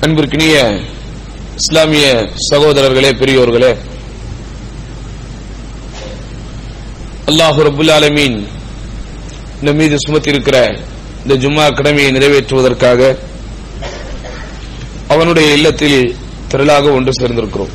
அன்பிற்கினிய இஸ்லாமிய சகோதரர்களே பெரியோர்களே அல்லாஹு ரபுல் ஆலமீன் நம் மீது சுமத்திருக்கிற இந்த ஜும்மா கடமையை நிறைவேற்றுவதற்காக அவனுடைய இல்லத்தில் திரளாக ஒன்று சேர்ந்திருக்கிறோம்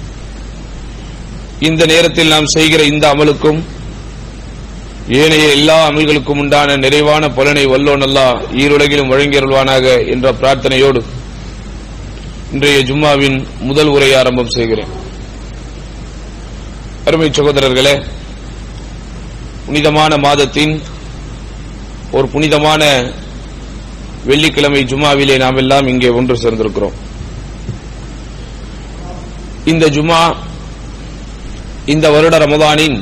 இந்த நேரத்தில் நாம் செய்கிற இந்த அமலுக்கும் ஏனைய எல்லா அமல்களுக்கும் உண்டான நிறைவான பலனை வல்லோன் அல்லா ஈருலகிலும் வழங்கியருள்வானாக என்ற பிரார்த்தனையோடு இன்றைய ஜும்மாவின் முதல் உரை ஆரம்பம் செய்கிறேன் அருமை சகோதரர்களே புனிதமான மாதத்தின் ஒரு புனிதமான வெள்ளிக்கிழமை ஜும்மாவிலே நாம் எல்லாம் இங்கே ஒன்று சேர்ந்திருக்கிறோம் இந்த ஜும்மா இந்த வருட ரமதானின்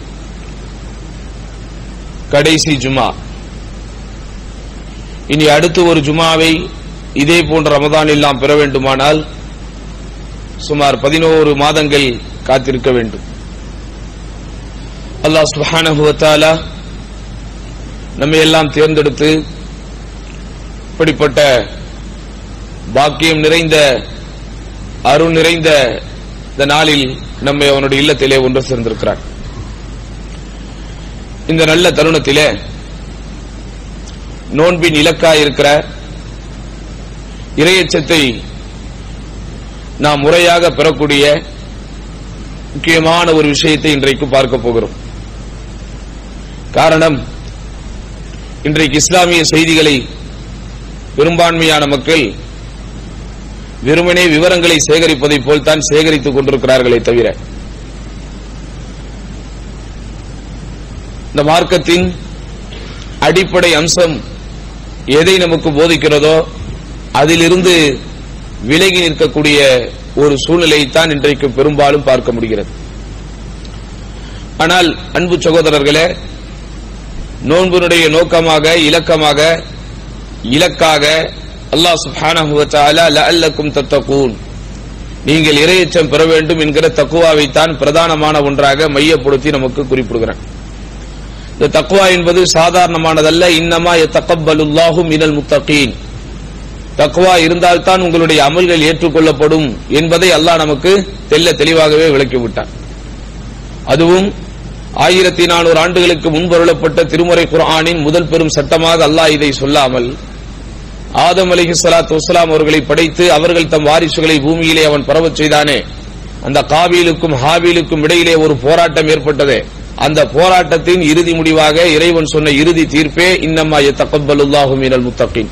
கடைசி ஜுமா இனி அடுத்து ஒரு ஜுமாவை இதே போன்ற ரமதானில் நாம் பெற வேண்டுமானால் சுமார் பதினோரு மாதங்கள் காத்திருக்க வேண்டும் அல்லாஹ் சுஹானஹுவத்தாலா நம்மை எல்லாம் தேர்ந்தெடுத்து இப்படிப்பட்ட பாக்கியம் நிறைந்த அருள் நிறைந்த இந்த நாளில் நம்மை அவனுடைய இல்லத்திலே ஒன்று சேர்ந்திருக்கிறார் இந்த நல்ல தருணத்திலே நோன்பின் இலக்காயிருக்கிற இரையச்சத்தை நாம் முறையாக பெறக்கூடிய முக்கியமான ஒரு விஷயத்தை இன்றைக்கு பார்க்க போகிறோம் காரணம் இன்றைக்கு இஸ்லாமிய செய்திகளை பெரும்பான்மையான மக்கள் வெறுமனே விவரங்களை சேகரிப்பதைப் போல்தான் சேகரித்துக் கொண்டிருக்கிறார்களே தவிர இந்த மார்க்கத்தின் அடிப்படை அம்சம் எதை நமக்கு போதிக்கிறதோ அதிலிருந்து விலகி நிற்கக்கூடிய ஒரு சூழ்நிலையைத்தான் இன்றைக்கு பெரும்பாலும் பார்க்க முடிகிறது ஆனால் அன்பு சகோதரர்களே நோன்பினுடைய நோக்கமாக இலக்கமாக இலக்காக அல்லாஹ் சுப்ஹானஹு வ தஆலா லஅல்லக்கும் தத்தகூன் நீங்கள் இரையச்சம் பெற வேண்டும் என்கிற தக்குவாவைத்தான் பிரதானமான ஒன்றாக மையப்படுத்தி நமக்கு குறிப்பிடுகிறான் இந்த தக்குவா என்பது சாதாரணமானதல்ல இன்னமா தக்கபலுல்லாஹு மினல் முத்தகீன் தக்குவா இருந்தால்தான் உங்களுடைய அமல்கள் ஏற்றுக்கொள்ளப்படும் என்பதை அல்லாஹ் நமக்கு தெல்ல தெளிவாகவே விளக்கிவிட்டான் அதுவும் ஆயிரத்தி நானூறு ஆண்டுகளுக்கு முன்பருளப்பட்ட திருமுறை குர்ஆனின் முதல் பெரும் சட்டமாக அல்லாஹ் இதை சொல்லாமல் ஆதம் அலிஹி சலாத்து வஸ்லாம் அவர்களை படைத்து அவர்கள் தம் வாரிசுகளை பூமியிலே அவன் பரவச் செய்தானே அந்த காபீலுக்கும் ஹாபீலுக்கும் இடையிலே ஒரு போராட்டம் ஏற்பட்டதே அந்த போராட்டத்தின் இறுதி முடிவாக இறைவன் சொன்ன இறுதி தீர்ப்பே இன்னம்மா தக்கபலுல்லாஹு மீனல் முத்தகின்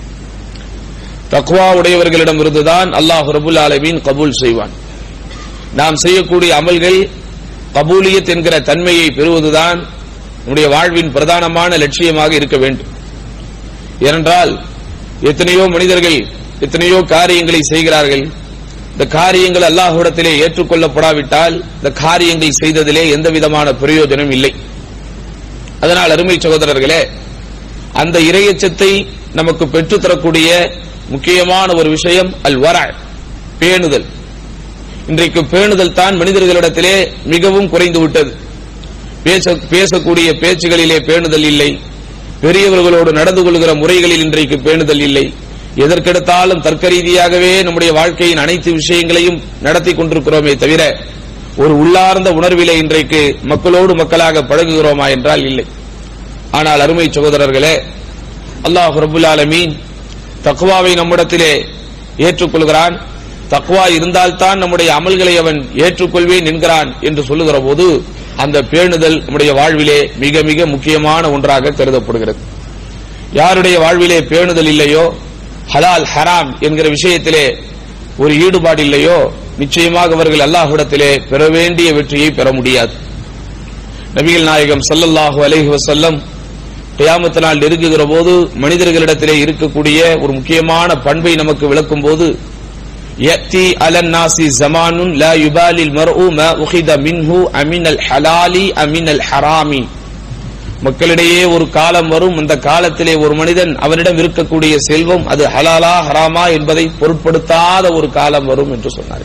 தக்வா உடையவர்களிடம் இருந்துதான் அல்லாஹ் ரபுல் ஆலமீன் கபூல் செய்வான் நாம் செய்யக்கூடிய அமல்கள் கபூலியத் என்கிற தன்மையை பெறுவதுதான் நம்முடைய வாழ்வின் பிரதானமான லட்சியமாக இருக்க வேண்டும் ஏனென்றால் எத்தனையோ மனிதர்கள் எத்தனையோ காரியங்களை செய்கிறார்கள் இந்த காரியங்கள் அல்லாஹ்விடத்திலே ஏற்றுக்கொள்ளப்படாவிட்டால் இந்த காரியங்கள் செய்ததிலே எந்த விதமான பிரயோஜனம் இல்லை அதனால் அருமை சகோதரர்களே அந்த இரையச்சத்தை நமக்கு பெற்றுத்தரக்கூடிய முக்கியமான ஒரு விஷயம் அல் வர பேணுதல் இன்றைக்கு பேணுதல் தான் மனிதர்களிடத்திலே மிகவும் குறைந்து விட்டது பேச பேசக்கூடிய பேச்சுகளிலே பேணுதல் இல்லை பெரியவர்களோடு நடந்து கொள்கிற முறைகளில் இன்றைக்கு பேணுதல் இல்லை எதற்கெடுத்தாலும் தர்க்க ரீதியாகவே நம்முடைய வாழ்க்கையின் அனைத்து விஷயங்களையும் நடத்தி கொண்டிருக்கிறோமே தவிர ஒரு உள்ளார்ந்த உணர்விலே இன்றைக்கு மக்களோடு மக்களாக பழகுகிறோமா என்றால் இல்லை ஆனால் அருமை சகோதரர்களே அல்லாஹ் ரபுல் ஆலமீன் தக்குவாவை நம்மிடத்திலே ஏற்றுக்கொள்கிறான் தக்குவா இருந்தால்தான் நம்முடைய அமல்களை அவன் ஏற்றுக்கொள்வேன் என்கிறான் என்று சொல்லுகிற போது அந்த பேணுதல் நம்முடைய வாழ்விலே மிக மிக முக்கியமான ஒன்றாக கருதப்படுகிறது யாருடைய வாழ்விலே பேணுதல் இல்லையோ ஹலால் ஹராம் என்கிற விஷயத்திலே ஒரு ஈடுபாடு இல்லையோ நிச்சயமாக அவர்கள் அல்லாஹ்விடத்திலே பெற வேண்டிய வெற்றியை பெற முடியாது நபிகள் நாயகம் சல்லல்லாஹு அலைஹி வசல்லம் கியாமத்து நாள் நெருங்குகிற போது மனிதர்களிடத்திலே இருக்கக்கூடிய ஒரு முக்கியமான பண்பை நமக்கு விளக்கும் போது يأتي على الناس زمان لا يبالي المرء ما أخذ منه أمن الحلال أمن الحرام மக்களிடையே ஒரு காலம் வரும் அந்த காலத்திலே ஒரு மனிதன் அவனிடம் இருக்கக்கூடிய செல்வம் அது ஹலாலா ஹராமா என்பதை பொருட்படுத்தாத ஒரு காலம் வரும் என்று சொன்னார்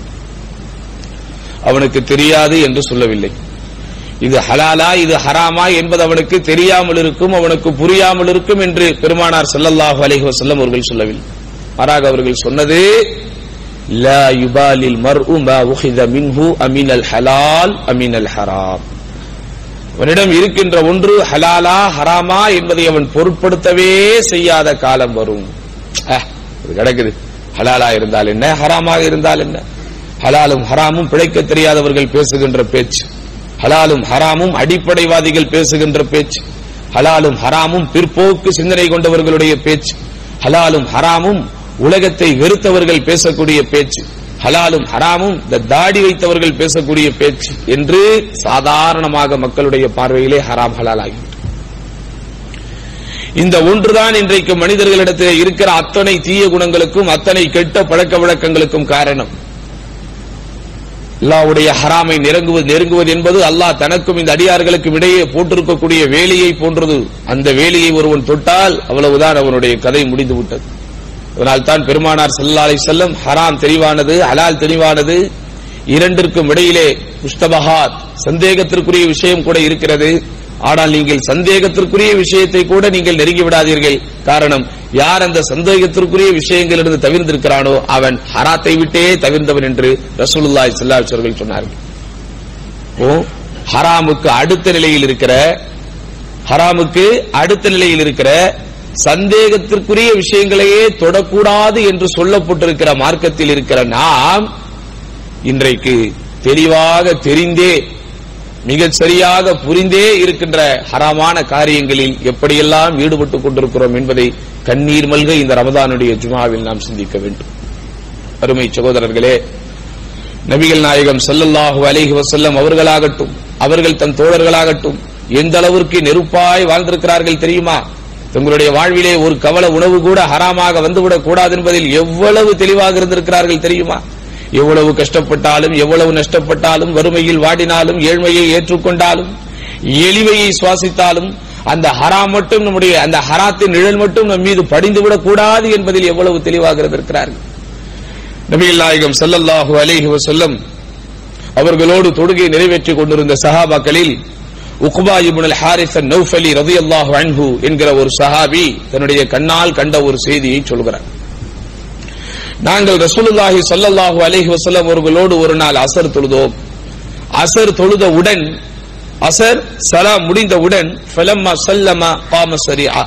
அவனுக்கு தெரியாது என்று சொல்லவில்லை இது ஹலாலா இது ஹராமா என்பது அவனுக்கு தெரியாமல் இருக்கும் அவனுக்கு புரியாமல் இருக்கும் என்று பெருமானார் ஸல்லல்லாஹு அலைஹி வஸல்லம் அவர்கள் சொல்லவில்லை மாறாக அவர்கள் சொன்னது லா யுபாலில் மர்உ மா உஹித மின்ஹு அமினல் ஹலால் அமினல் ஹராம் அவனிடம் இருக்கின்ற ஒன்று ஹலாலா ஹராமா என்பதை அவன் பொருட்படுத்தவே செய்யாத காலம் வரும் அஹ், இது கிடக்குது ஹலாலா இருந்தால் என்ன ஹராமாக இருந்தால் என்ன ஹலாலும் ஹராமும் பிழைக்க தெரியாதவர்கள் பேசுகின்ற பேச்சு ஹலாலும் ஹராமும் அடிப்படைவாதிகள் பேசுகின்ற பேச்சு ஹலாலும் ஹராமும் பிற்போக்கு சிந்தனை கொண்டவர்களுடைய பேச்சு ஹலாலும் ஹராமும் உலகத்தை வெறுத்தவர்கள் பேசக்கூடிய பேச்சு ஹலாலும் ஹராமும் இந்த தாடி வைத்தவர்கள் பேசக்கூடிய பேச்சு என்று சாதாரணமாக மக்களுடைய பார்வையிலே ஹராம் ஹலால் ஆகிவிட்டது இந்த ஒன்றுதான் இன்றைக்கு மனிதர்களிடத்தில் இருக்கிற அத்தனை தீய குணங்களுக்கும் அத்தனை கெட்ட பழக்க வழக்கங்களுக்கும் காரணம் அல்லாவுடைய ஹராமை நெருங்குவது நெருங்குவது என்பது அல்லாஹ் தனக்கும் இந்த அடியார்களுக்கும் இடையே போட்டிருக்கக்கூடிய வேலியை போன்றது அந்த வேலியை ஒருவன் தொட்டால் அவ்வளவுதான் அவனுடைய கதை முடிந்து விட்டது அதனால் தான் பெருமானார் ஸல்லல்லாஹு அலைஹி செல்லம் ஹராம் தெளிவானது ஹலால் தெளிவானது இரண்டிற்கும் இடையிலே முஸ்தபஹாத் சந்தேகத்திற்குரிய விஷயம் கூட இருக்கிறது ஆனால் நீங்கள் சந்தேகத்திற்குரிய விஷயத்தை கூட நீங்கள் நெருங்கி விடாதீர்கள் காரணம் யார் அந்த சந்தேகத்திற்குரிய விஷயங்களிலிருந்து தவிர்ந்திருக்கிறானோ அவன் ஹராத்தை விட்டே தவிர்ந்தவன் என்று ரசூலுல்லாஹி ஸல்லல்லாஹு அலைஹி அவர்கள் சொன்னார்கள் ஓ ஹராமுக்கு அடுத்த நிலையில் இருக்கிற ஹராமுக்கு அடுத்த நிலையில் இருக்கிற சந்தேகத்திற்குரிய விஷயங்களையே தொடக்கூடாது என்று சொல்லப்பட்டிருக்கிற மார்க்கத்தில் இருக்கிற நாம் இன்றைக்கு தெளிவாக தெரிந்தே மிகச் சரியாக புரிந்தே இருக்கின்ற ஹராமான காரியங்களில் எப்படியெல்லாம் ஈடுபட்டுக் கொண்டிருக்கிறோம் என்பதை கண்ணீர் மல்க இந்த ரமதானுடைய ஜுமாவில் நாம் சிந்திக்க வேண்டும் அருமை சகோதரர்களே நபிகள் நாயகம் ஸல்லல்லாஹு அலைஹி வஸல்லம் அவர்களாகட்டும் அவர்கள் தன் தோழர்களாகட்டும் எந்த அளவிற்கு நெருப்பாய் வாழ்ந்திருக்கிறார்கள் தெரியுமா தங்களுடைய வாழ்விலே ஒரு கவல உணவு கூட ஹராமாக வந்துவிடக் கூடாது என்பதில் எவ்வளவு தெளிவாக இருந்திருக்கிறார்கள் தெரியுமா எவ்வளவு கஷ்டப்பட்டாலும் எவ்வளவு நஷ்டப்பட்டாலும் வறுமையில் வாடினாலும் ஏழ்மையை ஏற்றுக்கொண்டாலும் எளிமையை சுவாசித்தாலும் அந்த ஹராம் மட்டும் நம்முடைய அந்த ஹராத்தின் நிழல் மட்டும் நம் மீது படிந்துவிடக் கூடாது என்பதில் எவ்வளவு தெளிவாக இருந்திருக்கிறார்கள் நபிகள் நாயகம் ஸல்லல்லாஹு அலைஹி வஸல்லம் அவர்களோடு தொழுகை நிறைவேற்றிக் கொண்டிருந்த சஹாபாக்களில் உக்பா இப்னுல் ஹாரிஸ் நௌஃபலி ரலியல்லாஹு அன்ஹு என்கிற ஒரு சஹாபி தன்னுடைய கண்ணால் கண்ட ஒரு செய்தியை சொல்கிறார் நாங்கள் ரசூலுல்லாஹி ஸல்லல்லாஹு அலைஹி வஸல்லம் அவர்களோடு ஒரு நாள் அசர் தொழுதோம் அசர் தொழுதவுடன் அசர் சலாம் முடிந்தவுடன் ஃபலம்மா சல்லமா காம சரியா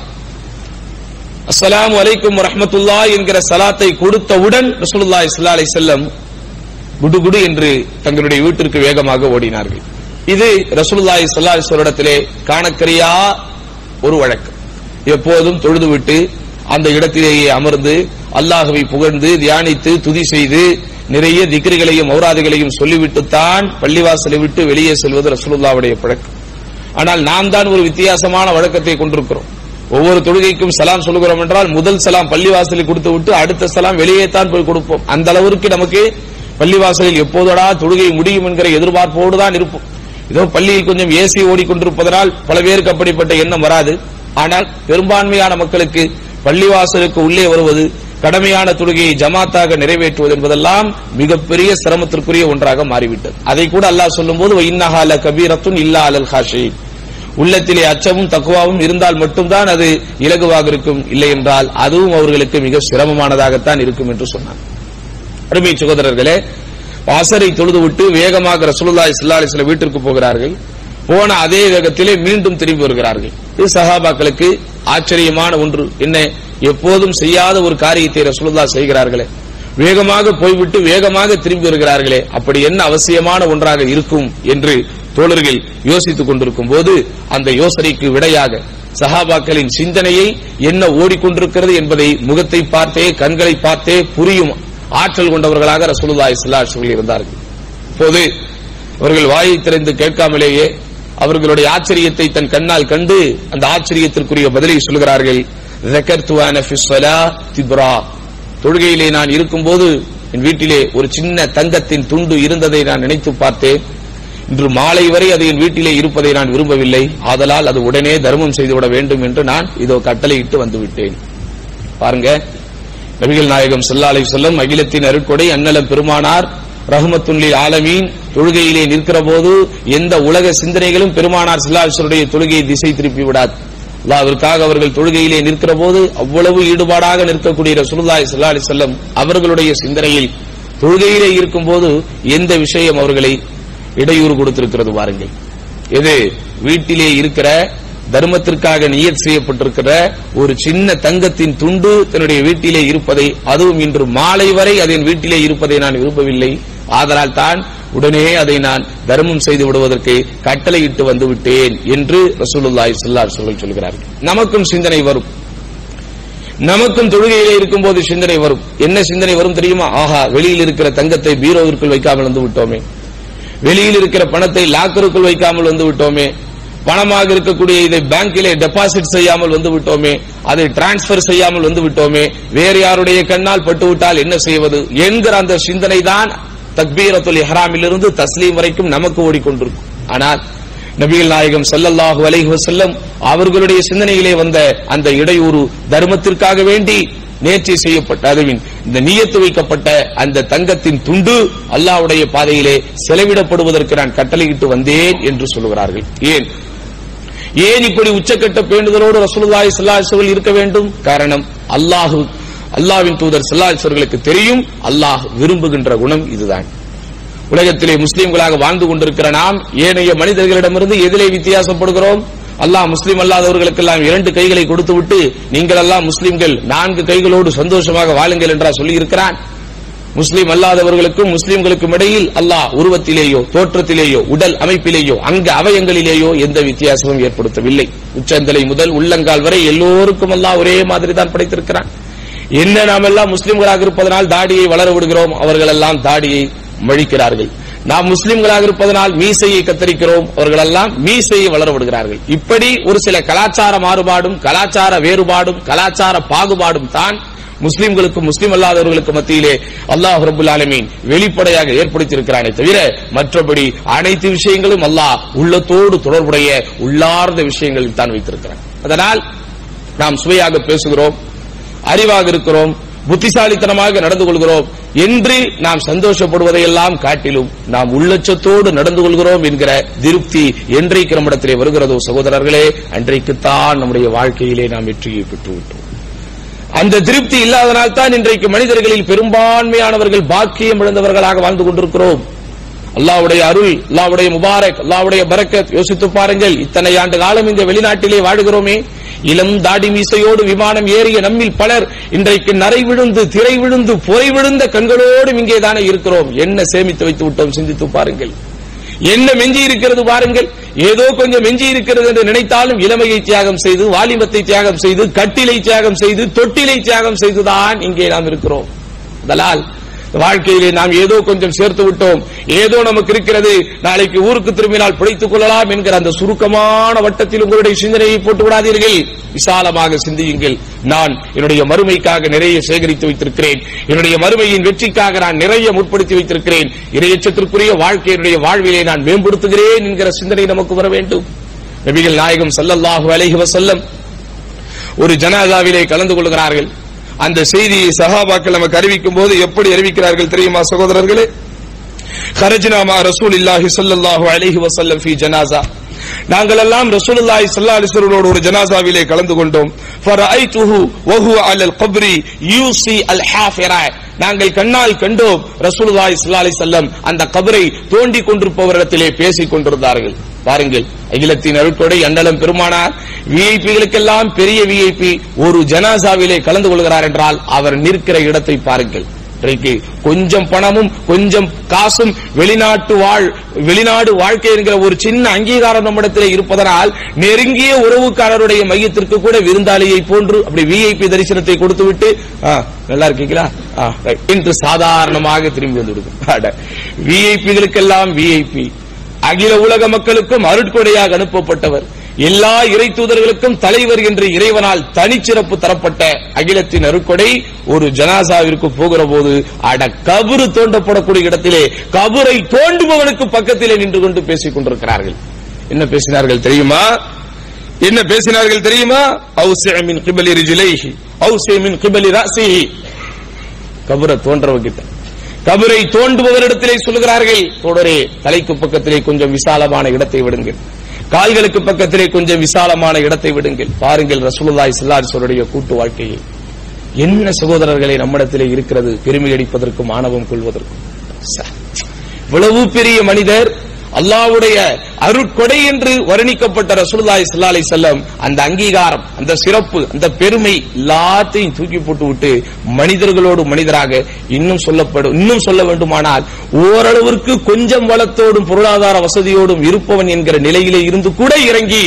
அஸ்ஸலாமு அலைக்கும் வரஹ்மத்துல்லாஹ் என்கிற சலாத்தை கொடுத்தவுடன் ரசூலுல்லாஹி ஸல்லல்லாஹு அலைஹி வஸல்லம் குடுகுடு என்று தங்களுடைய வீட்டிற்கு வேகமாக ஓடினார்கள் இது ரசூலுல்லாஹி ஸல்லல்லாஹு அலைஹி வஸல்லத்திலே காணக்கரியா ஒரு வழக்கம் எப்போதும் தொழுதுவிட்டு அந்த இடத்திலேயே அமர்ந்து அல்லாஹுவை புகழ்ந்து தியானித்து துதி செய்து நிறைய திக்ரிகளையும் ஔராதுகளையும் சொல்லிவிட்டுத்தான் பள்ளிவாசலை விட்டு வெளியே செல்வது ரசூலுல்லாவுடைய பழக்கம் ஆனால் நாம் தான் ஒரு வித்தியாசமான வழக்கத்தை கொண்டிருக்கிறோம் ஒவ்வொரு தொழுகைக்கும் சலாம் சொல்லுகிறோம் என்றால் முதல் சலாம் பள்ளிவாசலில் கொடுத்து விட்டு அடுத்த சலாம் வெளியே தான் போய் கொடுப்போம் அந்த அளவிற்கு நமக்கு பள்ளிவாசலில் எப்போதடா தொழுகை முடியும் என்கிற எதிர்பார்ப்போடு தான் இருப்போம் இதோ பள்ளியில் கொஞ்சம் ஏசி ஓடிக்கொண்டிருப்பதனால் பல பேருக்கு அப்படிப்பட்ட எண்ணம் வராது ஆனால் பெரும்பான்மையான மக்களுக்கு பள்ளிவாசலுக்கு உள்ளே வருவது கடமையான தொழுகையை ஜமாத்தாக நிறைவேற்றுவது என்பதெல்லாம் மிகப்பெரிய சிரமத்திற்குரிய ஒன்றாக மாறிவிட்டது அதை கூட அல்லாஹ் சொல்லும்போது இன்னஹால கபீரத்துன் இல்லா அலல் ஹாஷி உள்ளத்திலே அச்சமும் தக்குவாவும் இருந்தால் மட்டும்தான் அது இலகுவாக இருக்கும் இல்லை என்றால் அதுவும் அவர்களுக்கு மிக சிரமமானதாகத்தான் இருக்கும் என்று சொன்னார் அருமை சகோதரர்களே அசரை தொழுதுவிட்டு வேகமாக ரசூலுல்லாஹி ஸல்லல்லாஹு அலைஹி வஸல்லம் வீட்டிற்கு போகிறார்கள் போன அதே வேகத்திலே மீண்டும் திரும்பி வருகிறார்கள் இது சஹாபாக்களுக்கு ஆச்சரியமான ஒன்று என்ன எப்போதும் செய்யாத ஒரு காரியத்தை ரசூலுல்லாஹ் செய்கிறார்களே வேகமாக போய்விட்டு வேகமாக திரும்பி வருகிறார்களே அப்படி என்ன அவசியமான ஒன்றாக இருக்கும் என்று தோழர்கள் யோசித்துக் கொண்டிருக்கும் போது அந்த யோசனைக்கு விடையாக சஹாபாக்களின் சிந்தனையை என்ன ஓடிக்கொண்டிருக்கிறது என்பதை முகத்தை பார்த்தே கண்களை பார்த்தே புரியும் ஆற்றல் கொண்டவர்களாக ரசூலுல்லாஹி ஸல்லல்லாஹு அலைஹி வஸல்லம் இருந்தார்கள் இப்போது அவர்கள் வாயை திறந்து கேட்காமலேயே அவர்களுடைய ஆச்சரியத்தை தன் கண்ணால் கண்டு அந்த ஆச்சரியத்திற்குரிய பதிலை சொல்கிறார்கள் ذكرت وانا في الصلاه تبرا தொழுகையிலே நான் இருக்கும்போது என் வீட்டிலே ஒரு சின்ன தங்கத்தின் துண்டு இருந்ததை நான் நினைத்து பார்த்தேன் இன்று மாலை வரை அது என் வீட்டிலே இருப்பதை நான் விரும்பவில்லை ஆதலால் அது உடனே தர்மம் செய்துவிட வேண்டும் என்று நான் இதோ கட்டளையிட்டு வந்து விட்டேன் பாருங்க நபிகள் நாயகம் ஸல்லல்லாஹு அலைஹி வஸல்லம் அகிலத்தின் அருட்கொடை அன்னலம் பெருமானார் ரஹ்மத்துல்லில் ஆலமீன் தொழுகையிலே நிற்கிற போது எந்த உலக சிந்தனைகளும் பெருமானார் ஸல்லல்லாஹு அலைஹி வஸல்லுடைய தொழுகையை திசை திருப்பி விடாது அல்லாவிற்காக அவர்கள் தொழுகையிலே நிற்கிற போது அவ்வளவு ஈடுபாடாக நிற்கக்கூடிய ரசூலுல்லாஹி ஸல்லல்லாஹு அலைஹி வஸல்லம் அவர்களுடைய சிந்தனையில் தொழுகையிலே இருக்கும்போது எந்த விஷயம் அவர்களை இடையூறு கொடுத்திருக்கிறது பாருங்கள் இது வீட்டிலே இருக்கிற தர்மத்திற்காக நியத் செய்யப்பட்டிருக்கிற ஒரு சின்ன தங்கத்தின் துண்டு தன்னுடைய வீட்டிலே இருப்பதை அதுவும் இன்று மாலை வரை அதன் வீட்டிலே இருப்பதை நான் விரும்பவில்லை ஆதலால் தான் உடனே அதை நான் தர்மம் செய்து விடுவதற்கு கட்டளையிட்டு வந்து விட்டேன் என்று ரசூலுல்லாஹி ஸல்லல்லாஹு அலைஹி வஸல்லம் சொல்கிறார்கள் நமக்கும் சிந்தனை வரும் நமக்கும் தொழுகையிலே இருக்கும்போது சிந்தனை வரும் என்ன சிந்தனை வரும் தெரியுமா ஆஹா வெளியில் இருக்கிற தங்கத்தை பீரோவிற்குள் வைக்காமல் வந்து விட்டோமே வெளியில் இருக்கிற பணத்தை லாக்கருக்குள் வைக்காமல் வந்து விட்டோமே பணமாக இருக்கக்கூடிய இதை பேங்கிலே டெபாசிட் செய்யாமல் வந்து விட்டோமே அதை டிரான்ஸ்பர் செய்யாமல் வந்து விட்டோமே வேறு யாருடைய கண்ணால் பட்டுவிட்டால் என்ன செய்வது என்கிற அந்த சிந்தனை தான் தக்பீரத்துல் இஹ்ராமிலிருந்து தஸ்லீம் வரைக்கும் நமக்கு ஓடிக்கொண்டிருக்கும் ஆனால் நபிகள் நாயகம் ஸல்லல்லாஹு அலைஹி வஸல்லம் அவர்களுடைய சிந்தனையிலே வந்த அந்த இடையூறு தர்மத்திற்காக வேண்டி நேர்ச்சி செய்யப்பட்ட அதுவின் இந்த நியத்து வைக்கப்பட்ட அந்த தங்கத்தின் துண்டு அல்லாஹ்வுடைய பாதையிலே செலவிடப்படுவதற்கு நான் கட்டளையிட்டு வந்தேன் என்று சொல்லுகிறார்கள் ஏன் ஏன் இப்படி உச்சக்கட்ட பேண்டுதலோடு ரசூலுல்லாஹி ஸல்லல்லாஹு அலைஹி வஸல்லம் இருக்க வேண்டும் காரணம் அல்லாஹ் அல்லாஹ்வின் தூதர் ஸல்லல்லாஹு அலைஹி அவர்களுக்கு தெரியும் அல்லாஹ் விரும்புகின்ற குணம் இதுதான் உலகத்திலே முஸ்லிம்களாக வாழ்ந்து கொண்டிருக்கிற நாம் ஏனைய மனிதர்களிடமிருந்து எதிலே வித்தியாசப்படுகிறோம் அல்லாஹ் முஸ்லிம் அல்லாதவர்களுக்கெல்லாம் இரண்டு கைகளை கொடுத்து விட்டு நீங்கள் எல்லாம் முஸ்லிம்கள் நான்கு கைகளோடு சந்தோஷமாக வாழுங்கள் என்றா சொல்லி இருக்கிறான் முஸ்லிம் அல்லாதவர்களுக்கும் முஸ்லிம்களுக்கும் இடையில் அல்லாஹ் உருவத்திலேயோ தோற்றத்திலேயோ உடல் அமைப்பிலேயோ அங்க அவயங்களிலேயோ எந்த வித்தியாசமும் ஏற்படுத்தவில்லை உச்சந்தலை முதல் உள்ளங்கால் வரை எல்லோருக்கும் அல்லாஹ் ஒரே மாதிரி தான் படைத்திருக்கிறான் என்ன நாம் எல்லாம் முஸ்லிம்களாக இருப்பதனால் தாடியை வளர விடுகிறோம் அவர்கள் எல்லாம் தாடியை மழிக்கிறார்கள் நாம் முஸ்லிம்களாக இருப்பதனால் மீசையை கத்தரிக்கிறோம் அவர்கள் எல்லாம் மீசையை வளர விடுகிறார்கள் இப்படி ஒரு சில கலாச்சார மாறுபாடும் கலாச்சார வேறுபாடும் கலாச்சார பாகுபாடும் தான் முஸ்லிம்களுக்கும் முஸ்லிம் அல்லாதவர்களுக்கு மத்தியிலே அல்லாஹ் ரபுல் ஆலமீன் வெளிப்படையாக ஏற்படுத்தியிருக்கிறானே தவிர மற்றபடி அனைத்து விஷயங்களும் அல்லாஹ் உள்ளத்தோடு தொடர்புடைய உள்ளார்ந்த விஷயங்களில் தான் வைத்திருக்கிறான் அதனால் நாம் சுவையாக பேசுகிறோம் அறிவாக இருக்கிறோம் புத்திசாலித்தனமாக நடந்து கொள்கிறோம் என்று நாம் சந்தோஷப்படுவதையெல்லாம் காட்டிலும் நாம் உள்ளச்சத்தோடு நடந்து கொள்கிறோம் என்கிற திருப்தி என்றைக்கு நம்மிடத்திலே வருகிறதோ சகோதரர்களே அன்றைக்குத்தான் நம்முடைய வாழ்க்கையிலே நாம் வெற்றியை பெற்றுவிட்டோம் அந்த திருப்தி இல்லாதனால் தான் இன்றைக்கு மனிதர்களில் பெரும்பான்மையானவர்கள் பாக்கியம் இழந்தவர்களாக வாழ்ந்து கொண்டிருக்கிறோம் அல்லாவுடைய அருள் அல்லாவுடைய முபாரக் அல்லாவுடைய பரக்கத் யோசித்து பாருங்கள் இத்தனை ஆண்டு காலம் இந்த வெளிநாட்டிலே வாழுகிறோமே இளம் தாடி மீசையோடு விமானம் ஏறிய நம்மில் பலர் இன்றைக்கு நரை விழுந்து திரை விழுந்து புரை விழுந்த கண்களோடும் இங்கே தானே இருக்கிறோம் என்ன சேமித்து வைத்து விட்டோம் சிந்தித்து பாருங்கள் என்ன மெஞ்சி இருக்கிறது பாருங்கள் ஏதோ கொஞ்சம் மெஞ்சி இருக்கிறது என்று நினைத்தாலும் இளமையை தியாகம் செய்து வாலிபத்தை தியாகம் செய்து கட்டிலை தியாகம் செய்து தொட்டிலை தியாகம் செய்துதான் இங்கே நாம் இருக்கிறோம் அதனால் வாழ்க்கையிலே நாம் ஏதோ கொஞ்சம் சேர்த்து விட்டோம் ஏதோ நமக்கு இருக்கிறது நாளைக்கு ஊருக்கு திரும்பினால் பிழைத்துக் கொள்ளலாம் என்கிற அந்த சுருக்கமான வட்டத்தில் உங்களுடைய சிந்தனையை போட்டு விடாதீர்கள் விசாலமாக சிந்தியுங்கள் நான் என்னுடைய மறுமைக்காக நிறைய சேகரித்து வைத்திருக்கிறேன் என்னுடைய மறுமையின் வெற்றிக்காக நான் நிறைய முற்படுத்தி வைத்திருக்கிறேன் இரையச்சத்திற்குரிய வாழ்க்கையினுடைய வாழ்விலே நான் மேம்படுத்துகிறேன் என்கிற சிந்தனை நமக்கு வர வேண்டும் நபிகள் நாயகம் ஸல்லல்லாஹு அலைஹி வஸல்லம் ஒரு ஜனாதாவிலே கலந்து கொள்கிறார்கள் அந்த செய்தியை சஹாபாக்கள் நமக்கு அறிவிக்கும் போது எப்படி அறிவிக்கிறார்கள் தெரியுமா சகோதரர்களே ஹரஜினாமா ரசூல் இல்லாஹி ஸல்லல்லாஹு அலைஹி வஸல்லம் ஃபி ஜனாசா நாங்கள் எல்லாம் ரசூலுல்லாஹி ஸல்லல்லாஹு அலைஹி வஸல்லமோடு ஒரு ஜனாசாவிலே கலந்து கொண்டோம் ஃபரஐதுஹு வஹுவ அலல் கப்ரி யூசி அல் ஹாஃபிரா நாங்கள் கண்ணால் கண்டோம் ரசூலுல்லாஹி ஸல்லல்லாஹு அலைஹி வஸல்லம் அந்த கபரை தோண்டி கொண்டிருப்பவரிடத்திலே பேசிக் கொண்டிருந்தார்கள் பாருங்கள் அகிலத்தின் அருட்கொடை அண்டலம் பெருமானார் விஐபிகளுக்கெல்லாம் பெரிய விஐபி ஒரு ஜனாசாவிலே கலந்து கொள்கிறார் என்றால் அவர் நிற்கிற இடத்தை பாருங்கள் இன்றைக்கு கொஞ்சம் பணமும் கொஞ்சம் காசும் வெளிநாட்டு வாழ் வெளிநாடு வாழ்க்கை என்கிற ஒரு சின்ன அங்கீகாரம் நம்மிடத்திலே இருப்பதனால் நெருங்கிய உறவுக்காரருடைய மையத்திற்கு கூட விருந்தாளியை போன்று அப்படி விஐபி தரிசனத்தை கொடுத்து விட்டு "ஆ, நல்லா இருக்கீங்களா ஆ, right." என்று சாதாரணமாக திரும்பி வந்து விடுக்கும் விஐபிகளுக்கெல்லாம் விஐபி அகில உலக மக்களுக்கும் அருட்கொடையாக அனுப்பப்பட்டவர் எல்லா இறை தூதர்களுக்கும் தலைவர் என்று இறைவனால் தனிச்சிறப்பு தரப்பட்ட அகிலத்தின் அருட்கொடை ஒரு ஜனாசாவிற்கு போகிற போது அட கபரு தோண்டப்படக்கூடிய இடத்திலே கபரை தோண்டுபவனுக்கு பக்கத்திலே நின்று கொண்டு பேசிக் கொண்டிருக்கிறார்கள் என்ன பேசினார்கள் தெரியுமா என்ன பேசினார்கள் தெரியுமா அவுசிஅ மின் கிபலி ரிஜிலைஹி அவுசிஅ மின் கிபலி ராசிஹி கபரை தோன்றவங்கிட்ட கபரை தோண்டுபவரிடத்திலே சொல்லுகிறார்கள் தொடரே தலைக்கு பக்கத்திலே கொஞ்சம் விசாலமான இடத்தை விடுங்கள் கால்களுக்கு பக்கத்திலே கொஞ்சம் விசாலமான இடத்தை விடுங்கள் பாருங்கள் ரசூலுல்லாஹி ஸல்லல்லாஹு அலைஹி வஸல்லம் கூட்டு வாழ்க்கையை என்ன சகோதரர்களை நம்மிடத்திலே இருக்கிறது பெருமை அடிப்பதற்கும் ஆணவம் கொள்வதற்கும் ச. இவ்வளவு பெரிய மனிதர் அல்லாஹ்வுடைய அருட்கொடை என்று வர்ணிக்கப்பட்ட ரசூலுல்லாஹி ஸல்லல்லாஹு அலைஹி வஸல்லம் அந்த அங்கீகாரம் அந்த சிறப்பு அந்த பெருமை எல்லாத்தையும் தூக்கி போட்டு விட்டு மனிதர்களோடு மனிதராக இன்னும் சொல்லப்படும் இன்னும் சொல்ல வேண்டுமானால் ஓரளவிற்கு கொஞ்சம் வளத்தோடும் பொருளாதார வசதியோடும் இருப்பவன் என்கிற நிலையிலே இருந்து கூட இறங்கி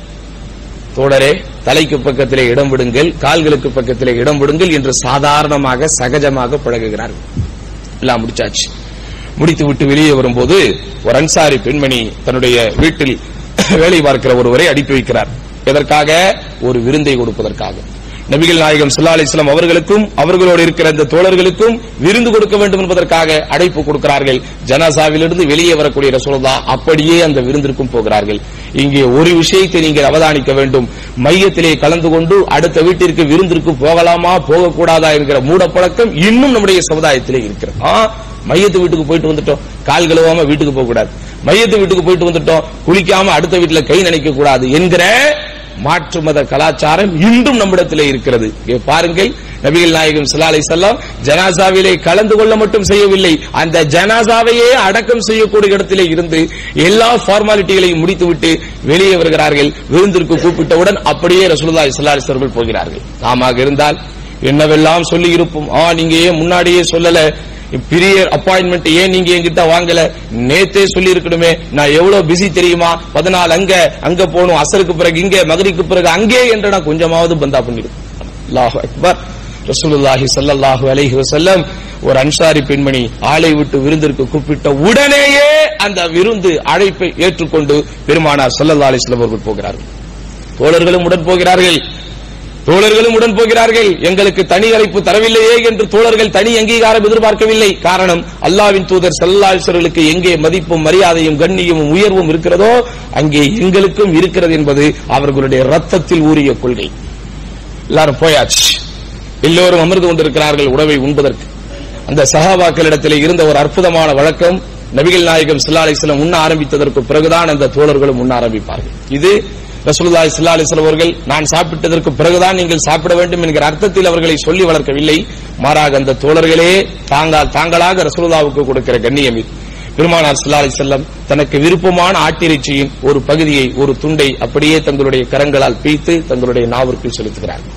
தோழரே தலைக்கு பக்கத்திலே இடம் விடுங்கள் கால்களுக்கு பக்கத்திலே இடம் விடுங்கள் என்று சாதாரணமாக சகஜமாக பழகுகிறார்கள் எல்லாம் முடிச்சாச்சு முடித்து விட்டு வெளியே வரும்போது ஒரு அன்சாரி பெண்மணி தன்னுடைய வீட்டில் வேலை பார்க்கிற ஒருவரை அனுப்பி வைக்கிறார் எதற்காக ஒரு விருந்தை கொடுப்பதற்காக நபிகள் நாயகம் ஸல்லல்லாஹு அலைஹி வஸல்லம் அவர்களுக்கும் அவர்களோடு இருக்கிற இந்த தோழர்களுக்கும் விருந்து கொடுக்க வேண்டும் என்பதற்காக அழைப்பு கொடுக்கிறார்கள் ஜனாசாவிலிருந்து வெளியே வரக்கூடிய ரசூலுல்லாஹ் அப்படியே அந்த விருந்திற்கும் போகிறார்கள் இங்கே ஒரு விஷயத்தை நீங்கள் அவதானிக்க வேண்டும் மையத்திலே கலந்து கொண்டு அடுத்த வீட்டிற்கு விருந்திற்கு போகலாமா போகக்கூடாதா என்கிற மூடப்பழக்கம் இன்னும் நம்முடைய சமுதாயத்திலே இருக்கிறது ஆ, மையத்து வீட்டுக்கு போயிட்டு வந்துட்டோம் கால் கழுவாம வீட்டுக்கு போக கூடாது மையத்து வீட்டுக்கு போயிட்டு வந்துட்டோம் குளிக்காம அடுத்த வீட்டுல கை நினைக்க கூடாது என்கிற மாற்று மத கலாச்சாரம் இன்றும் நம்மிடத்திலே இருக்கிறது இங்கே பாருங்கள் நபிகள் நாயகம் ஸல்லல்லாஹு அலைஹி வஸல்லம் ஜனாசாவிலே கலந்து கொள்ள மட்டும் செய்யவில்லை அந்த ஜனாசாவையே அடக்கம் செய்யக்கூடிய இடத்திலே இருந்து எல்லா ஃபார்மாலிட்டிகளையும் முடித்துவிட்டு வெளியே வருகிறார்கள் விருந்திற்கு கூப்பிட்டவுடன் அப்படியே ரசூலுல்லாஹி ஸல்லல்லாஹு அலைஹி வஸல்லம் போகிறார்கள் நாமாக இருந்தால் என்னவெல்லாம் சொல்லி இருப்போம் ஆ நீங்க ஏன் முன்னாடியே சொல்லல பெரிய அப்பாயின்மெண்ட் ஏன் நீங்க என்கிட்ட வாங்கல நேத்தே சொல்லி இருக்கணுமே நான் எவ்வளவு பிஸி தெரியுமா பதினாலு அங்க அங்க போகணும் அசருக்கு பிறகு இங்க மகரிக்கு பிறகு அங்கே என்று நான் கொஞ்சமாவது பந்தா பண்ணிடும் அல்லாஹ் அக்பர் ரசூலுல்லாஹி ஸல்லல்லாஹு அலைஹி வஸல்லம் ஒரு அன்சாரி பெண்மணி ஆளை விட்டு விருந்திற்கு கூப்பிட்ட உடனேயே அந்த விருந்து அழைப்பை ஏற்றுக்கொண்டு பெருமானார் ஸல்லல்லாஹு அலைஹி வஸல்லம் அவர்கள் போகிறார்கள் தோழர்களும் உடன் போகிறார்கள் தோழர்களும் உடன் போகிறார்கள் எங்களுக்கு தனி அழைப்பு தரவில்லையே என்று தோழர்கள் தனி அங்கீகாரம் எதிர்பார்க்கவில்லை காரணம் அல்லாவின் தூதர் செல்லாசர்களுக்கு எங்கே மதிப்பும் மரியாதையும் கண்ணியமும் உயர்வும் இருக்கிறதோ அங்கே எங்களுக்கும் இருக்கிறது என்பது அவர்களுடைய ரத்தத்தில் ஊறிய கொள்கை எல்லாரும் போயாச்சு எல்லோரும் அமர்ந்து கொண்டிருக்கிறார்கள் உணவை உண்பதற்கு அந்த சஹாபாக்களிடத்திலே இருந்த ஒரு அற்புதமான வழக்கம் நபிகள் நாயகம் ஸல்லல்லாஹு அலைஹி வஸல்லம் உண்ண ஆரம்பித்ததற்கு பிறகுதான் அந்த தோழர்களும் உண்ண ஆரம்பிப்பார்கள் இது ரசூலுல்லாஹி ஸல்லல்லாஹு அலைஹி வஸல்லம் அவர்கள் நான் சாப்பிட்டதற்கு பிறகுதான் நீங்கள் சாப்பிட வேண்டும் என்கிற அர்த்தத்தில் அவர்களை சொல்லி வளர்க்கவில்லை மாறாக அந்த தோழர்களே தாங்கள் தாங்களாக ரசூலுல்லாவுக்கு கொடுக்கிற கண்ணியம் இது பெருமானார் ஸல்லல்லாஹு அலைஹி வஸல்லம் தனக்கு விருப்பமான ஆட்டிறைச்சியின் ஒரு பகுதியை ஒரு துண்டை அப்படியே தங்களுடைய கரங்களால் பீய்த்து தங்களுடைய நாவிற்குள் செலுத்துகிறார்கள்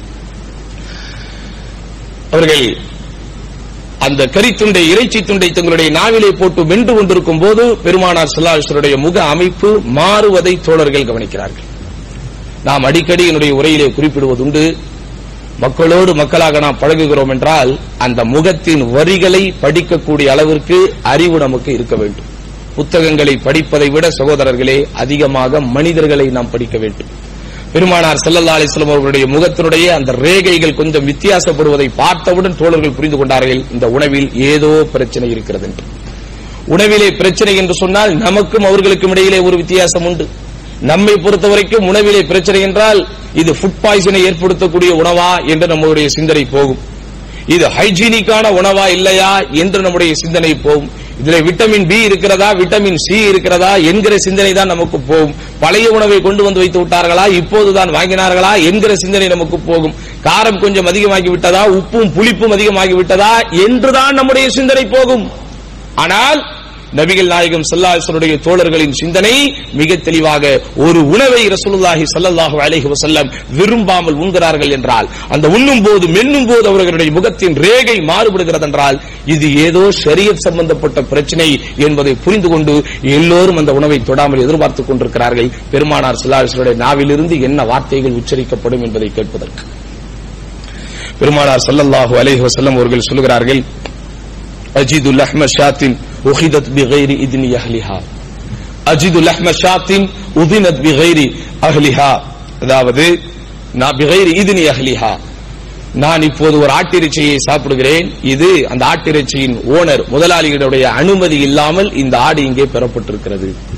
அவர்கள் அந்த கரித்துண்டை இறைச்சி துண்டை தங்களுடைய நாவிலே போட்டு மென்று கொண்டிருக்கும் போது பெருமானார் சொல்லாசுடைய முக அமைப்பு மாறுவதை தோழர்கள் கவனிக்கிறார்கள் நாம் அடிக்கடி என்னுடைய உரையிலே குறிப்பிடுவதுண்டு மக்களோடு மக்களாக நாம் பழகுகிறோம் என்றால் அந்த முகத்தின் வரிகளை படிக்கக்கூடிய அளவிற்கு அறிவு நமக்கு இருக்க வேண்டும் புத்தகங்களை படிப்பதை விட சகோதரர்களே அதிகமாக மனிதர்களை நாம் படிக்க வேண்டும் பெருமானார் ஸல்லல்லாஹு அலைஹி வஸல்லம் அவர்களுடைய முகத்தினுடைய அந்த ரேகைகள் கொஞ்சம் வித்தியாசப்படுவதை பார்த்தவுடன் தோழர்கள் புரிந்து கொண்டார்கள் இந்த உணவில் ஏதோ பிரச்சனை இருக்கிறது என்று உணவிலே பிரச்சனை என்று சொன்னால் நமக்கும் அவர்களுக்கும் இடையிலே ஒரு வித்தியாசம் உண்டு நம்மை பொறுத்தவரைக்கும் உணவிலே பிரச்சனை என்றால் இது ஃபுட் பாய்சனை ஏற்படுத்தக்கூடிய உணவா என்று நம்முடைய சிந்தனை போகும் இது ஹைஜீனிக்கான உணவா இல்லையா என்று நம்முடைய சிந்தனை போகும் இதுல விட்டமின் பி இருக்கிறதா விட்டமின் சி இருக்கிறதா என்கிற சிந்தனை தான் நமக்கு போகும் பழைய உணவை கொண்டு வந்து வைத்து விட்டார்களா இப்போதுதான் வாங்கினார்களா என்கிற சிந்தனை நமக்கு போகும் காரம் கொஞ்சம் அதிகமாகி விட்டதா உப்பும் புளிப்பும் அதிகமாகி விட்டதா என்றுதான் நம்முடைய சிந்தனை போகும் ஆனால் நபிகள் நாயகம் ஸல்லல்லாஹு தோழர்களின் சிந்தனை மிக தெளிவாக ஒரு உணவை ரசூலுல்லாஹி ஸல்லல்லாஹு அலைஹி வஸல்லம் விரும்பாமல் உண்கிறார்கள் என்றால் அந்த உண்ணும் போது மென்னும் போது அவர்களுடைய முகத்தின் ரேகை மாறுபடுகிறது என்றால் இது ஏதோ ஷரியத் சம்பந்தப்பட்ட பிரச்சனை என்பதை புரிந்து கொண்டு எல்லோரும் அந்த உணவை தொடாமல் எதிர்பார்த்துக் கொண்டிருக்கிறார்கள் பெருமானார் ஸல்லல்லாஹு நாவிலிருந்து என்ன வார்த்தைகள் உச்சரிக்கப்படும் என்பதை கேட்பதற்கு பெருமானார் ஸல்லல்லாஹு அலைஹி வஸல்லம் அவர்கள் சொல்கிறார்கள் அஜிது லஹ்ம ஷாத்தின் உஹிதத் பிகைரி இத்னி அஹ்லிஹா அஜிது லஹ்ம ஷாத்தின் உதினத் பிகைரி அஹ்லிஹா அதாவது நான் பிகைரி இத்னி அஹ்லிஹா நான் இப்போது ஒரு ஆட்டிறைச்சியை சாப்பிடுகிறேன் இது அந்த ஆட்டிறைச்சியின் ஓனர் முதலாளிகளுடைய அனுமதி இல்லாமல் இந்த ஆடு இங்கே பெறப்பட்டிருக்கிறது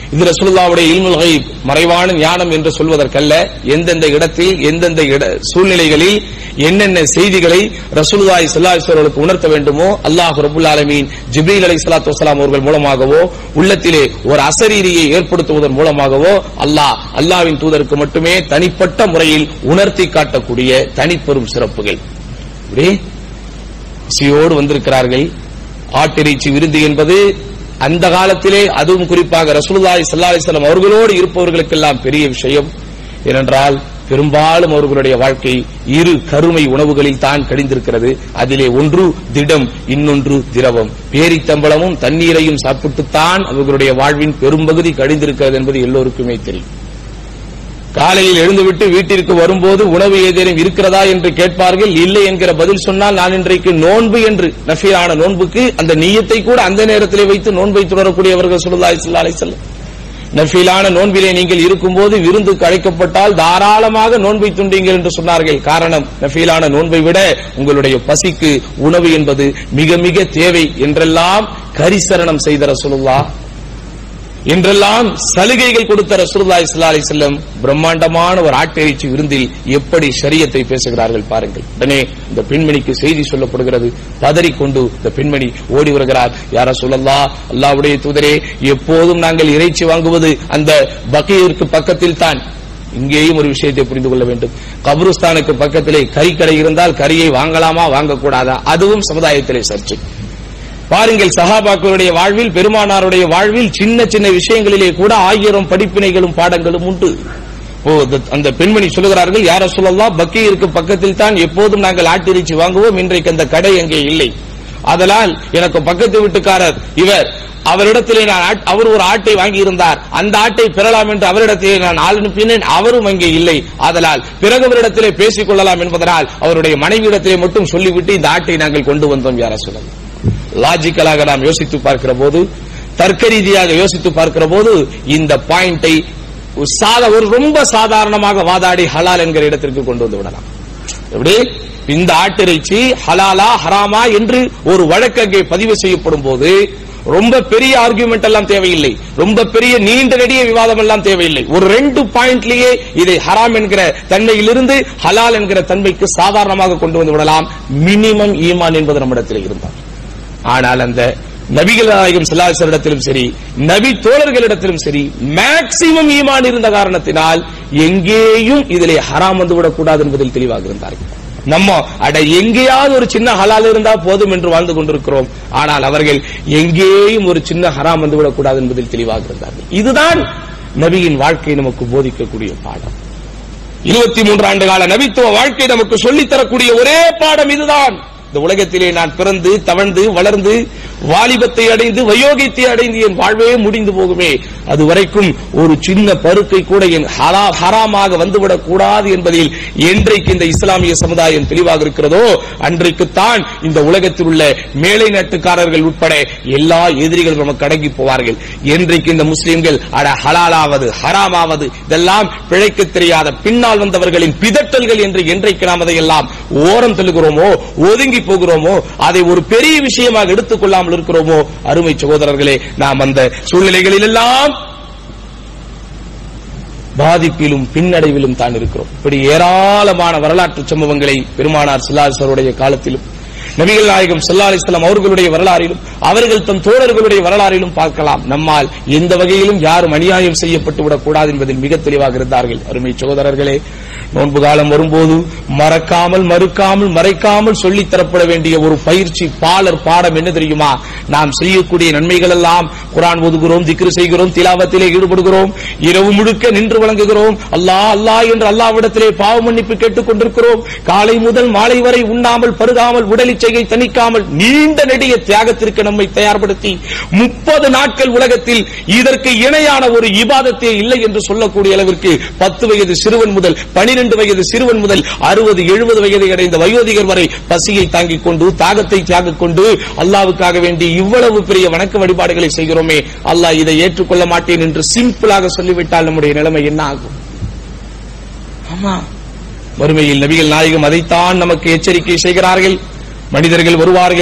இது ரசூலுல்லாவுடைய இல்முல் கைப் மறைவான ஞானம் என்று சொல்வதற்கல்ல எந்தெந்த இடத்தில் எந்தெந்த இட சூழ்நிலைகளில் என்னென்ன செய்திகளை ரசூலுல்லாஹி ஸல்லல்லாஹு அலைஹி வஸல்லம் உணர்த்த வேண்டுமோ அல்லாஹ் ரப்பல் ஆலமீன் ஜிப்ரீல் அலைஹிஸ்ஸலாத்து வஸலாம் அவர்கள் மூலமாகவோ உள்ளத்திலே ஒரு அசரீரியை ஏற்படுத்துவதன் மூலமாகவோ அல்லாஹ் அல்லாஹ்வின் தூதருக்கு மட்டுமே தனிப்பட்ட முறையில் உணர்த்தி காட்டக்கூடிய தனிப்பெரும் சிறப்புகள் இப்படி பசியோடு வந்திருக்கிறார்கள் ஆட்டிறைச்சி விருந்து என்பது அந்த காலத்திலே அதுவும் குறிப்பாக ரசூலுல்லாஹி ஸல்லல்லாஹு அலைஹி வஸல்லம் அவர்களோடு இருப்பவர்களுக்கெல்லாம் பெரிய விஷயம் ஏனென்றால் பெரும்பாலும் அவர்களுடைய வாழ்க்கை இரு கருமை உணவுகளில் தான் கழிந்திருக்கிறது அதிலே ஒன்று திடம் இன்னொன்று திரவம் பேரித்தம்பளமும் தண்ணீரையும் சாப்பிட்டுத்தான் அவர்களுடைய வாழ்வின் பெரும்பகுதி கழிந்திருக்கிறது என்பது எல்லோருக்குமே தெரியும் காலையில் எழுந்துவிட்டு வீட்டிற்கு வரும்போது உணவு ஏதேனும் இருக்கிறதா என்று கேட்பார்கள் இல்லை என்கிற பதில் சொன்னால் நான் இன்றைக்கு நோன்பு என்று நஃபீலான நோன்புக்கு அந்த நீயத்தை கூட அந்த நேரத்திலே வைத்து நோன்பை தொடரக்கூடியவர்கள் சொல்லுதாய் அலை செல்லும் நஃபீலான நோன்பிலே நீங்கள் இருக்கும்போது விருந்துக்கு அழைக்கப்பட்டால் தாராளமாக நோன்பை துண்டீங்கள் என்று சொன்னார்கள் காரணம் நஃபீலான நோன்பை விட உங்களுடைய பசிக்கு உணவு என்பது மிக மிக தேவை என்றெல்லாம் கரிசரணம் செய்த ரசூலுல்லாஹ் என்றெல்லாம் சலுகைகள் கொடுத்த ரசூலுல்லாஹி ஸல்லல்லாஹு அலைஹி வஸல்லம் பிரம்மாண்டமான ஒரு ஆட்டிறைச்சி விருந்தில் எப்படி ஷரியத்தை பேசுகிறார்கள் பாருங்கள் உடனே இந்த பெண்மணிக்கு செய்தி சொல்லப்படுகிறது பதறிக்கொண்டு இந்த பெண்மணி ஓடி வருகிறார் யார சொல்லல்லா அல்லாஹ்வுடைய தூதரே எப்போதும் நாங்கள் இறைச்சி வாங்குவது அந்த பகையிற்கு பக்கத்தில் தான் இங்கேயும் ஒரு விஷயத்தை புரிந்து கொள்ள வேண்டும் கபருஸ்தானுக்கு பக்கத்திலே கறிக்கடை இருந்தால் கறியை வாங்கலாமா வாங்கக்கூடாதா அதுவும் சமுதாயத்திலே சர்ச்சை பாருங்கள் சஹாபாக்களுடைய வாழ்வில் பெருமானாருடைய வாழ்வில் சின்ன சின்ன விஷயங்களிலே கூட ஆயிரம் படிப்பினைகளும் பாடங்களும் உண்டு ஓ the- அந்த பெண்மணி சொல்லுகிறார்கள் யார சொல்லலாம் பக்கீருக்கு பக்கத்தில் தான் எப்போதும் நாங்கள் ஆட்டிறைச்சி வாங்குவோம் இன்றைக்கு அந்த கடை அங்கே இல்லை அதனால் எனக்கு பக்கத்து வீட்டுக்காரர் இவர் அவரிடத்திலே நான் ஆட்- அவர் ஒரு ஆட்டை வாங்கி இருந்தார் அந்த ஆட்டை பெறலாம் என்று அவரிடத்திலே நான் ஆள் அனுப்பினேன் அவரும் அங்கே இல்லை ஆதலால் பிறகு அவரிடத்திலே பேசிக் கொள்ளலாம் என்பதனால் அவருடைய மனைவியிடத்திலே மட்டும் சொல்லிவிட்டு இந்த ஆட்டை நாங்கள் கொண்டு வந்தோம் யார சொல்லலாம் லாஜிக்கலாக நாம் யோசித்து பார்க்கிற போது தர்க்க ரீதியாக யோசித்து பார்க்கிற போது இந்த பாயிண்டை ஒரு சாத ஒரு ரொம்ப சாதாரணமாக வாதாடி ஹலால் என்கிற இடத்திற்கு கொண்டு வந்து விடலாம் எப்படி இந்த ஆட்டிறைச்சி ஹலாலா ஹராமா என்று ஒரு வழக்கு அங்கே பதிவு செய்யப்படும் போது ரொம்ப பெரிய ஆர்குமெண்ட் எல்லாம் தேவையில்லை ரொம்ப பெரிய நீண்ட நெடிய விவாதம் எல்லாம் தேவையில்லை ஒரு ரெண்டு பாயிண்ட்லயே இதை ஹராம் என்கிற தன்மையிலிருந்து ஹலால் என்கிற தன்மைக்கு சாதாரணமாக கொண்டு வந்து விடலாம் மினிமம் ஈமான் என்பது நம்மிடத்தில் இருந்தார் ஆனால் அந்த நபிகள் நாயகம் சிலாசரிடத்திலும் சரி நபி தோழர்களிடத்திலும் சரி மேக்சிமம் ஈமான் இருந்த காரணத்தினால் எங்கேயும் இதிலே ஹராம் வந்து விடக்கூடாது என்பதில் தெளிவாக இருந்தார்கள் நம்ம அட எங்கேயாவது ஒரு சின்ன ஹலால் இருந்தா போதும் என்று வாழ்ந்து கொண்டிருக்கிறோம் ஆனால் அவர்கள் எங்கேயும் ஒரு சின்ன ஹராம் வந்து விடக்கூடாது என்பதில் தெளிவாக இருந்தார்கள் இதுதான் நபியின் வாழ்க்கை நமக்கு போதிக்கக்கூடிய பாடம் இருபத்தி மூன்று ஆண்டு கால நபித்துவ வாழ்க்கை நமக்கு சொல்லித் தரக்கூடிய ஒரே பாடம் இதுதான் இந்த உலகத்திலே நான் பிறந்து தவழ்ந்து வளர்ந்து வாலிபத்தை அடைந்து வயோகித்தை அடைந்து என் வாழ்வே முடிந்து போகுமே அது வரைக்கும் ஒரு சின்ன பருக்கை கூட என் ஹரா- ஹராமாக வந்துவிடக் கூடாது என்பதில் என்றைக்கு இந்த இஸ்லாமிய சமுதாயம் தெளிவாக இருக்கிறதோ அன்றைக்குத்தான் இந்த உலகத்தில் உள்ள மேலை நாட்டுக்காரர்கள் உட்பட எல்லா எதிரிகளும் நமக்கு அடங்கி போவார்கள் என்றைக்கு இந்த முஸ்லிம்கள் அட ஹலாலாவது ஹராமாவது இதெல்லாம் பிழைக்க தெரியாத பின்னால் வந்தவர்களின் பிதட்டல்கள் என்று என்றைக்கு நாம் அதையெல்லாம் ஓரம் தள்ளுகிறோமோ ஒதுங்கி போகிறோமோ அதை ஒரு பெரிய விஷயமாக எடுத்துக் கொள்ளாமல் இருக்கிறோமோ அருமை சகோதரர்களே நாம் அந்த சூழ்நிலைகளில் எல்லாம் பாதிப்பிலும் பின்னடைவிலும் தான் இருக்கிறோம் இப்படி ஏராளமான வரலாற்று சம்பவங்களை பெருமானார் சில்லாசருடைய காலத்திலும் நபிகள் நாயகம் ஸல்லல்லாஹு அலைஹி வஸல்லம் அவர்களுடைய வரலாறிலும் அவர்கள் தம் தோழர்களுடைய வரலாறிலும் பார்க்கலாம் நம்மால் எந்த வகையிலும் யாரும் அநியாயம் செய்யப்பட்டு விடக்கூடாது என்பதில் மிக தெளிவாக இருந்தார்கள் அருமை சகோதரர்களே நோன்பு காலம் வரும்போது மறக்காமல் மறுக்காமல் மறைக்காமல் சொல்லித் தரப்பட வேண்டிய ஒரு பயிற்சி பாலர் பாடம் என்ன தெரியுமா நாம் செய்யக்கூடிய நன்மைகள் எல்லாம் குரான் ஒதுகிறோம் திக்ரு செய்கிறோம் திலாவத்திலே ஈடுபடுகிறோம் இரவு முழுக்க நின்று வழங்குகிறோம் அல்லாஹ் அல்லாஹ் என்று அல்லாவிடத்திலே பாவ மன்னிப்பு கேட்டுக் கொண்டிருக்கிறோம் காலை முதல் மாலை வரை உண்ணாமல் பருகாமல் உடலிச்சையை தணிக்காமல் நீண்ட நெடிய தியாகத்திற்கு நம்மை தயார்படுத்தி முப்பது நாட்கள் உலகத்தில் இதற்கு இணையான ஒரு இபாதத்தே இல்லை என்று சொல்லக்கூடிய அளவிற்கு பத்து வயது சிறுவன் முதல் பனிரெண்டு வயது சிறுவன் முதல் அறுபது எழுபது வயதை அடைந்த வயோதிகர் வரை பசியை தாங்கிக் கொண்டு தாகத்தை தியாகிக் கொண்டு அல்லாவுக்காக வேண்டி இவ்வளவு பெரிய வணக்க வழிபாடுகளை செய்கிறோமே அல்லாஹ் இதை ஏற்றுக்கொள்ள மாட்டேன் என்று சிம்பிளாக சொல்லிவிட்டால் நம்முடைய நிலைமை என்ன ஆகும் ஆமா வறுமையில் நபிகள் நாயகம் அதைத்தான் நமக்கு எச்சரிக்கை செய்கிறார்கள் மனிதர்கள் வருவார்கள்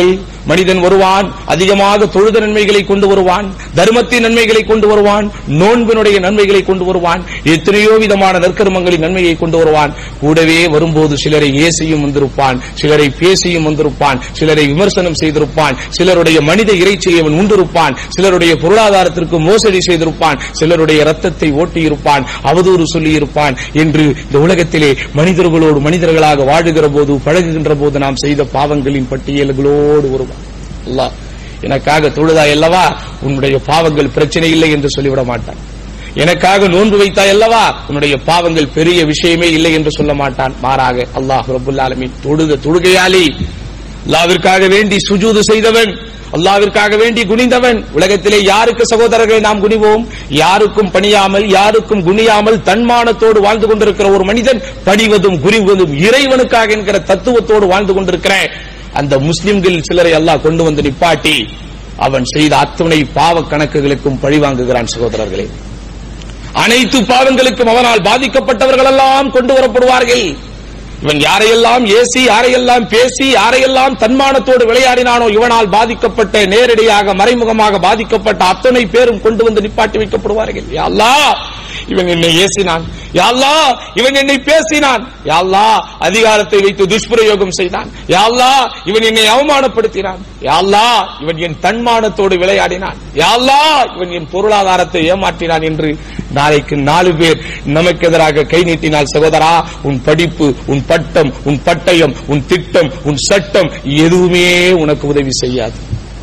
மனிதன் வருவான் அதிகமாக தொழுத நன்மைகளை கொண்டு வருவான் தர்மத்தின் நன்மைகளை கொண்டு வருவான் நோன்பினுடைய நன்மைகளை கொண்டு வருவான் எத்தனையோ விதமான நற்கர்மங்களின் நன்மையை கொண்டு வருவான் கூடவே வரும்போது சிலரை ஏசியும் வந்திருப்பான் சிலரை பேசியும் வந்திருப்பான் சிலரை விமர்சனம் செய்திருப்பான் சிலருடைய மனித இறைச்சியை அவன் உண்டிருப்பான் சிலருடைய பொருளாதாரத்திற்கு மோசடி செய்திருப்பான் சிலருடைய ரத்தத்தை ஓட்டியிருப்பான் அவதூறு சொல்லியிருப்பான் என்று இந்த உலகத்திலே மனிதர்களோடு மனிதர்களாக வாழுகிற போது பழகுகின்ற போது நாம் செய்த பாவங்களின் பட்டியல்களோடு வருவான் அல்லாஹ் எனக்காக தொழுதாய் அல்லவா உன்னுடைய பாவங்கள் பிரச்சனை இல்லை என்று சொல்லிவிட மாட்டான் எனக்காக நோன்பு வைத்தாய் அல்லவா உன்னுடைய பாவங்கள் பெரிய விஷயமே இல்லை என்று சொல்ல மாட்டான் மாறாக அல்லாஹ் ரபுல் ஆலமீன் தொழுத தொழுகையாளி அல்லாவிற்காக வேண்டி சுஜூது செய்தவன் அல்லாவிற்காக வேண்டி குனிந்தவன் உலகத்திலே யாருக்கு சகோதரர்களை நாம் குனிவோம் யாருக்கும் பணியாமல் யாருக்கும் குனியாமல் தன்மானத்தோடு வாழ்ந்து கொண்டிருக்கிற ஒரு மனிதன் பணிவதும் குனிவதும் இறைவனுக்காக என்கிற தத்துவத்தோடு வாழ்ந்து கொண்டிருக்கிற அந்த முஸ்லிம்கள் சிலரை அல்லாஹ் கொண்டு வந்து நிப்பாட்டி அவன் செய்த அத்துணை பாவ கணக்குகளுக்கும் பழிவாங்குகிறான் சகோதரர்களே அனைத்து பாவங்களுக்கும் அவனால் பாதிக்கப்பட்டவர்கள் எல்லாம் கொண்டு வரப்படுவார்கள் இவன் யாரையெல்லாம் ஏசி யாரையெல்லாம் பேசி யாரையெல்லாம் தன்மானத்தோடு விளையாடினானோ இவனால் பாதிக்கப்பட்ட நேரடியாக மறைமுகமாக பாதிக்கப்பட்ட அத்தனை பேரும் கொண்டு வந்து நிப்பாட்டி வைக்கப்படுவார்கள் யா அல்லாஹ் இவன் என்னை ஏசினான் யா அல்லாஹ் இவன் என்னை பேசினான் யா அல்லாஹ் அதிகாரத்தை வைத்து துஷ்பிரயோகம் செய்தான் யா அல்லாஹ் இவன் என்னை அவமானப்படுத்தினான் யா அல்லாஹ் இவன் என் தன்மானத்தோடு விளையாடினான் யா அல்லாஹ் இவன் என் பொருளாதாரத்தை ஏமாற்றினான் என்று நாளைக்கு நாலு பேர் நமக்கு எதிராக கை நீட்டினால் சகோதரா உன் படிப்பு உன் பட்டம் உன் பட்டயம் உன் திட்டம் உன் சட்டம் எதுவுமே உனக்கு உதவி செய்யாது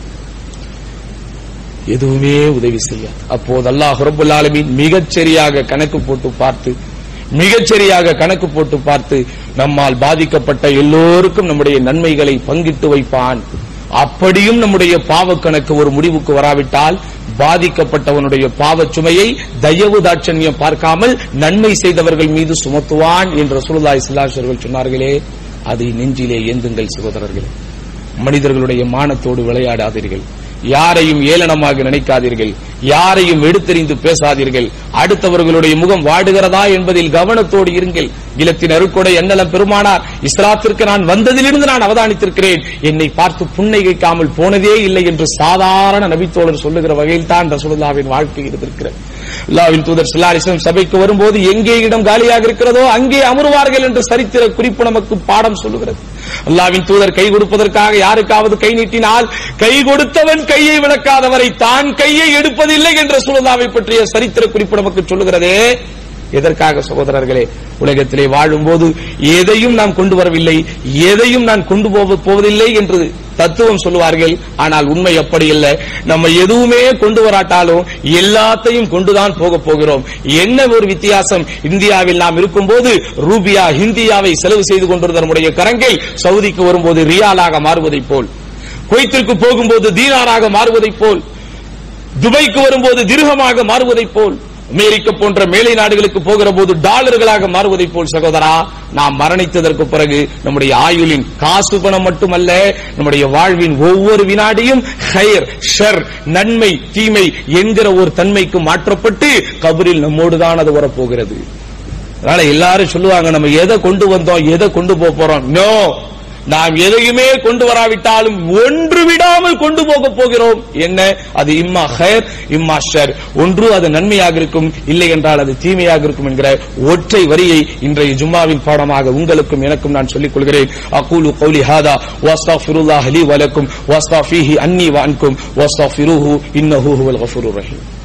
எதுவுமே உதவி செய்யாது அப்போது அல்லாஹ் ரப்பல் ஆலமீன் மிகச் சரியாக கணக்கு போட்டு பார்த்து மிகச் சரியாக கணக்கு போட்டு பார்த்து நம்மால் பாதிக்கப்பட்ட எல்லோருக்கும் நம்முடைய நன்மைகளை பங்கிட்டு வைப்பான் அப்படியும் நம்முடைய பாவ கணக்கு ஒரு முடிவுக்கு வராவிட்டால் பாதிக்கப்பட்டவனுடைய பாவச் சுமையை தயவு தாட்சண்யம் பார்க்காமல் நன்மை செய்தவர்கள் மீது சுமத்துவான் என்று ரசூலுல்லாஹி ஸல்லல்லாஹு அலைஹி வஸல்லம் சொன்னார்களே அதை நெஞ்சிலே ஏந்துங்கள் சகோதரர்களே மனிதர்களுடைய மானத்தோடு விளையாடாதீர்கள் யாரையும் ஏளனமாக நினைக்காதீர்கள் யாரையும் எடுத்தெறிந்து பேசாதீர்கள் அடுத்தவர்களுடைய முகம் வாடுகிறதா என்பதில் கவனத்தோடு இருங்கள் இலத்தின் அருக்கொடை என்னலம் பெருமானார் இஸ்லாத்திற்கு நான் வந்ததிலிருந்து நான் அவதானித்திருக்கிறேன் என்னை பார்த்து புன்னகைக்காமல் போனதே இல்லை என்று சாதாரண நபித்தோழர் சொல்லுகிற வகையில் தான் ரசூலுல்லாவின் வாழ்க்கை இருந்திருக்கிறது அல்லாவின் தூதர் சிலாரிசம் சபைக்கு வரும்போது எங்கே இடம் காலியாக இருக்கிறதோ அங்கே அமருவார்கள் என்று சரித்திர குறிப்பு நமக்கு பாடம் சொல்லுகிறது அல்லாவின் தூதர் கை கொடுப்பதற்காக யாருக்காவது கை நீட்டினால் கை கொடுத்தவன் கையை விளக்காதவரை தான் கையை எடுப்பதில்லை என்ற சூழலாவை பற்றிய சரித்திர குறிப்பு நமக்கு சொல்லுகிறதே எதற்காக சகோதரர்களே உலகத்திலே வாழும்போது எதையும் நாம் கொண்டு வரவில்லை எதையும் நான் கொண்டு போக போவதில்லை என்று தத்துவம் சொல்லுவார்கள் ஆனால் உண்மை அப்படி இல்லை நம்ம எதுவுமே கொண்டு வராட்டாலும் எல்லாத்தையும் கொண்டுதான் போக போகிறோம் என்ன ஒரு வித்தியாசம் இந்தியாவில் நாம் இருக்கும்போது ரூபியா ஹிந்தியாவை செலவு செய்து கொண்டிருந்த நம்முடைய கரங்கள் சவுதிக்கு வரும்போது ரியாலாக மாறுவதைப் போல் குவைத்திற்கு போகும்போது தீனாராக மாறுவதைப் போல் துபாய்க்கு வரும்போது திருகமாக மாறுவதைப் போல் அமெரிக்க போன்ற மேலை நாடுகளுக்கு போகிற போது டாலர்களாக மாறுவதைப் போல் சகோதரா நாம் மரணித்ததற்கு பிறகு நம்முடைய ஆயுளின் காசு பணம் மட்டுமல்ல நம்முடைய வாழ்வின் ஒவ்வொரு வினாடியும் ஹயர் ஷர் நன்மை தீமை என்கிற ஒரு தன்மைக்கு மாற்றப்பட்டு கபரில் நம்மோடுதான் அது வரப்போகிறது அதனால எல்லாரும் சொல்லுவாங்க நம்ம எதை கொண்டு வந்தோம் எதை கொண்டு போக போறோம் நோ நாம் எதையுமே கொண்டு வராவிட்டாலும் ஒன்று விடாமல் கொண்டு போக போகிறோம் என்ன அது இம்மா ஹயர் இம்மா ஷர் ஒன்று அது நன்மையாக இருக்கும் இல்லை என்றால் அது தீமையாக இருக்கும் என்கிற ஒற்றை வரியை இன்றைய ஜும்மாவின் பாடமாக உங்களுக்கும் எனக்கும் நான் சொல்லிக் கொள்கிறேன் அகூலு கௌலி ஹாதா வாஸ்தாஃபிருல்லாஹ் லி வலக்கும் வாஸ்தாஃபிஹி அன்னி வான்கும் வாஸ்தாஃபிருஹு இன்னஹு ஹுவல் கஃபூருர் ரஹீம்